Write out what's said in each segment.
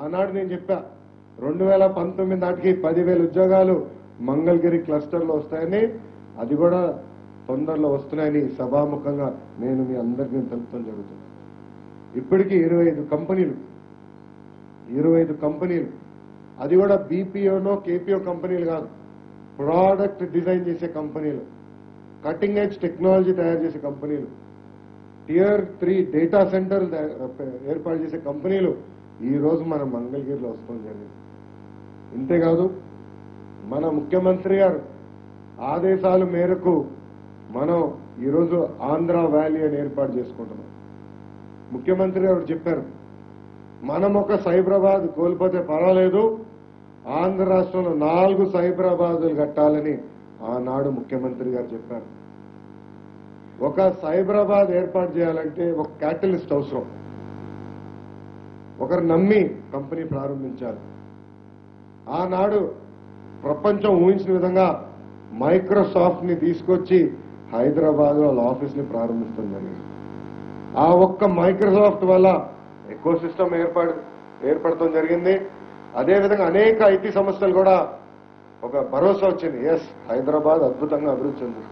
ఆనాడు నేను చెప్పా రెండు వేల పంతొమ్మిది నాటికి పదివేల ఉద్యోగాలు మంగళగిరి క్లస్టర్లో వస్తాయని అది కూడా తొందరలో వస్తున్నాయని సభాముఖంగా నేను మీ అందరికీ తెలుపుతాం జరుగుతుంది ఇప్పటికీ ఇరవై ఐదు కంపెనీలు ఇరవై ఐదు కంపెనీలు అది కూడా బీపీఓనో కేపీఓ కంపెనీలు కాదు ప్రోడక్ట్ డిజైన్ చేసే కంపెనీలు కటింగ్ ఎడ్జ్ టెక్నాలజీ తయారు చేసే కంపెనీలు టియర్ త్రీ డేటా సెంటర్ ఏర్పాటు చేసే కంపెనీలు ఈ రోజు మన మంగళగిరిలో వస్తాం జరిగింది ఇంతేకాదు మన ముఖ్యమంత్రి గారు ఆదేశాల మేరకు మనం ఈరోజు ఆంధ్ర వ్యాలీ అని ఏర్పాటు చేసుకుంటున్నాం ముఖ్యమంత్రి గారు చెప్పారు మనం ఒక సైబరాబాద్ కోల్పోతే పర్వాలేదు ఆంధ్ర రాష్ట్రంలో నాలుగు సైబరాబాదులు కట్టాలని ఆనాడు ముఖ్యమంత్రి గారు చెప్పారు ఒక సైబరాబాద్ ఏర్పాటు చేయాలంటే ఒక క్యాటలిస్ట్ అవసరం ఒకరు నమ్మి కంపెనీ ప్రారంభించాలి ఆనాడు ప్రపంచం ఊహించిన విధంగా మైక్రోసాఫ్ట్ ని తీసుకొచ్చి హైదరాబాద్ వాళ్ళ ఆఫీస్ ని ప్రారంభించడం జరిగింది ఆ ఒక్క మైక్రోసాఫ్ట్ వల్ల ఎకో సిస్టమ్ ఏర్పడ ఏర్పడటం జరిగింది అదేవిధంగా అనేక ఐటీ సంస్థలు కూడా ఒక భరోసా వచ్చింది ఎస్ హైదరాబాద్ అద్భుతంగా అభివృద్ధి చెందుతుంది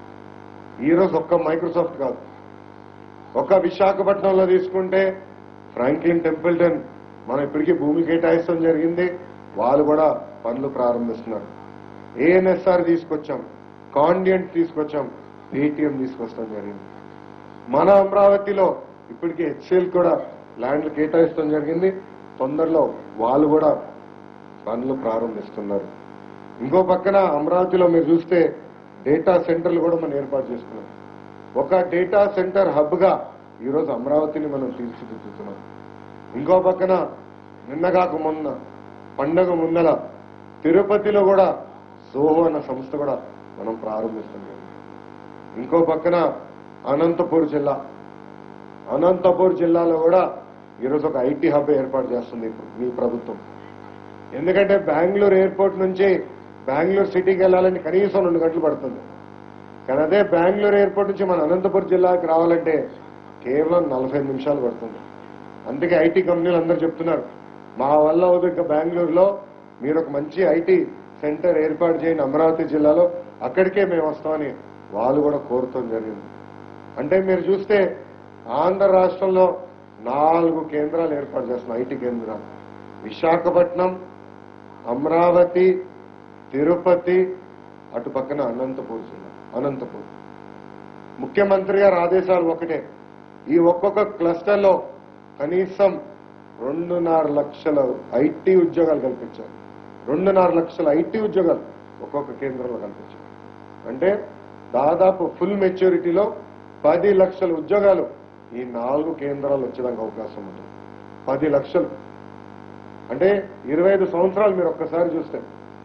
ఈ రోజు ఒక్క మైక్రోసాఫ్ట్ కాదు ఒక్క విశాఖపట్నంలో తీసుకుంటే ఫ్రాంక్లిన్ టెంపుల్టన్ మనం ఇప్పటికీ భూమి కేటాయిస్తాం జరిగింది వాళ్ళు కూడా పనులు ప్రారంభిస్తున్నారు ఏఎన్ఎస్ఆర్ తీసుకొచ్చాం కాండియంట్ తీసుకొచ్చాం పేటిఎం తీసుకొస్తాం జరిగింది మన అమరావతిలో ఇప్పటికీ హెచ్సిఎల్ కూడా ల్యాండ్లు కేటాయిస్తాం జరిగింది తొందరలో వాళ్ళు కూడా పనులు ప్రారంభిస్తున్నారు ఇంకో పక్కన అమరావతిలో మీరు చూస్తే డేటా సెంటర్లు కూడా మనం ఏర్పాటు చేసుకున్నాం ఒక డేటా సెంటర్ హబ్ గా ఈరోజు అమరావతిని మనం తీర్చిదిద్దుతున్నాం ఇంకో పక్కన నిన్నగాక మొన్న పండగ ముందల తిరుపతిలో కూడా సోహో అన్న సంస్థ కూడా మనం ప్రారంభిస్తున్నాం ఇంకో పక్కన అనంతపూర్ జిల్లా అనంతపూర్ జిల్లాలో కూడా ఈరోజు ఒక ఐటీ హబ్ ఏర్పాటు చేస్తుంది ఇప్పుడు మీ ప్రభుత్వం ఎందుకంటే బెంగళూరు ఎయిర్పోర్ట్ నుంచి బెంగళూరు సిటీకి వెళ్ళాలని కనీసం రెండు గంటలు పడుతుంది కానీ అదే బెంగళూరు ఎయిర్పోర్ట్ నుంచి మన అనంతపురం జిల్లాకి రావాలంటే కేవలం నలభై నిమిషాలు పడుతుంది అందుకే ఐటీ కంపెనీలు అందరూ చెప్తున్నారు మా వల్ల అవుతుంది ఇంకా బెంగళూరులో మీరు ఒక మంచి ఐటీ సెంటర్ ఏర్పాటు చేయండి అమరావతి జిల్లాలో అక్కడికే మేము వస్తామని వాళ్ళు కూడా కోరుతాం జరిగింది అంటే మీరు చూస్తే ఆంధ్ర రాష్ట్రంలో నాలుగు కేంద్రాలు ఏర్పాటు చేస్తున్నాం ఐటీ కేంద్రాలు విశాఖపట్నం అమరావతి తిరుపతి అటు పక్కన అనంతపూర్ జిల్లా అనంతపూర్ ముఖ్యమంత్రి గారి ఆదేశాలు ఒకటే ఈ ఒక్కొక్క క్లస్టర్లో కనీసం రెండున్నర లక్షల ఐటీ ఉద్యోగాలు కల్పించారు రెండున్నర లక్షల ఐటీ ఉద్యోగాలు ఒక్కొక్క కేంద్రంలో కల్పించారు అంటే దాదాపు ఫుల్ మెచ్యూరిటీలో పది లక్షల ఉద్యోగాలు ఈ నాలుగు కేంద్రాలు వచ్చేదానికి అవకాశం ఉంటుంది పది లక్షలు అంటే ఇరవై ఐదు సంవత్సరాలు మీరు ఒక్కసారి చూస్తే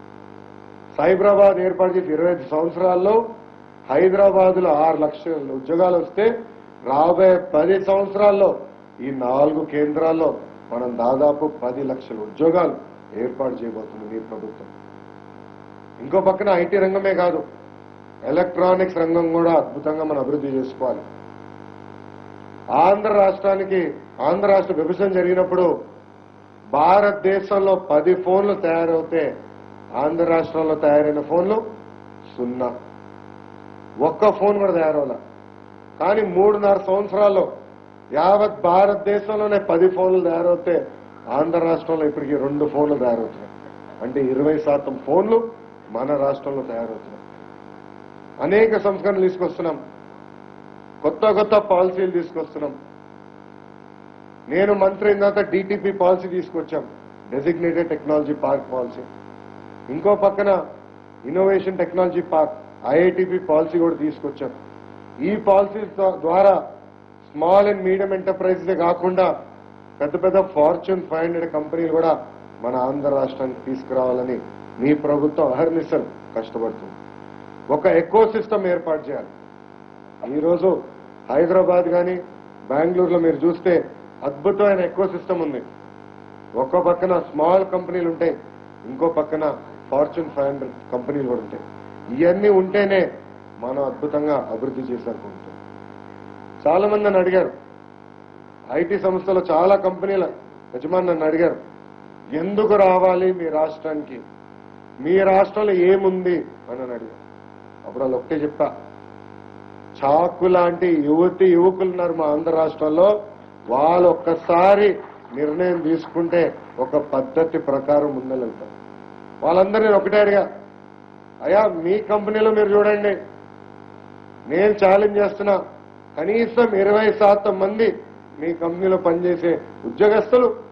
సైబరాబాద్ ఏర్పాటు చేసి ఇరవై ఐదు సంవత్సరాల్లో హైదరాబాద్ లో ఆరు లక్షల ఉద్యోగాలు వస్తే రాబోయే పది సంవత్సరాల్లో ఈ నాలుగు కేంద్రాల్లో మనం దాదాపు పది లక్షల ఉద్యోగాలు ఏర్పాటు చేయబోతుంది మీ ప్రభుత్వం ఇంకో పక్కన ఐటీ రంగమే కాదు ఎలక్ట్రానిక్స్ రంగం కూడా అద్భుతంగా మనం అభివృద్ధి చేసుకోవాలి ఆంధ్ర రాష్ట్రానికి ఆంధ్ర రాష్ట్ర విభజన జరిగినప్పుడు భారతదేశంలో పది ఫోన్లు తయారవుతే ఆంధ్ర రాష్ట్రంలో తయారైన ఫోన్లు సున్నా ఒక్క ఫోన్ కూడా తయారవల కానీ మూడున్నర సంవత్సరాల్లో యావత్ భారతదేశంలోనే పది ఫోన్లు తయారవుతే ఆంధ్ర రాష్ట్రంలో ఇప్పటికి రెండు ఫోన్లు తయారవుతున్నాయి అంటే ఇరవై శాతం ఫోన్లు మన రాష్ట్రంలో తయారవుతున్నాయి అనేక సంస్కరణలు తీసుకొస్తున్నాం కొత్త కొత్త పాలసీలు తీసుకొస్తున్నాం నేను మంత్రి అయిన తర్వాత డిటిపి పాలసీ తీసుకొచ్చాం డెసిగ్నేటెడ్ టెక్నాలజీ పార్క్ పాలసీ ఇంకో పక్కన innovation technology park IITP policy కూడా తీసుకొచ్చాం ఈ పాలసీ ద్వారా స్మాల్ అండ్ మీడియం ఎంటర్ప్రైజెస్ కాకుండా పెద్ద పెద్ద ఫార్చ్యూన్ ఫైవ్ హండ్రెడ్ కంపెనీలు కూడా మన ఆంధ్ర రాష్ట్రానికి తీసుకురావాలని మీ ప్రభుత్వం అహర్నిశలు కష్టపడుతుంది ఒక ఎకో సిస్టమ్ ఏర్పాటు చేయాలి ఈరోజు హైదరాబాద్ కానీ బెంగళూరులో మీరు చూస్తే అద్భుతమైన ఎకో సిస్టమ్ ఉంది ఒక పక్కన స్మాల్ కంపెనీలు ఉంటాయి ఇంకో పక్కన ఫార్చ్యూన్ ఫైవ్ హండ్రెడ్ కంపెనీలు కూడా ఉంటాయి ఇవన్నీ ఉంటేనే మనం అద్భుతంగా అభివృద్ధి చేశారనుకుంటాం చాలా మంది నన్ను అడిగారు ఐటీ సంస్థలో చాలా కంపెనీల యజమాని నన్ను అడిగారు ఎందుకు రావాలి మీ రాష్ట్రానికి మీ రాష్ట్రంలో ఏముంది అని అని అడిగారు అప్పుడు వాళ్ళు ఒకటే చెప్పా చాకు లాంటి యువతి యువకులు ఉన్నారు మా ఆంధ్ర రాష్ట్రంలో వాళ్ళు ఒక్కసారి నిర్ణయం తీసుకుంటే ఒక పద్ధతి ప్రకారం ముందెళ్తారు వాళ్ళందరూ నేను ఒకటే అడిగా అయ్యా మీ కంపెనీలో మీరు చూడండి నేను ఛాలెంజ్ చేస్తున్నా కనీసం ఇరవై శాతం మంది మీ కంపెనీలో పనిచేసే ఉద్యోగస్తులు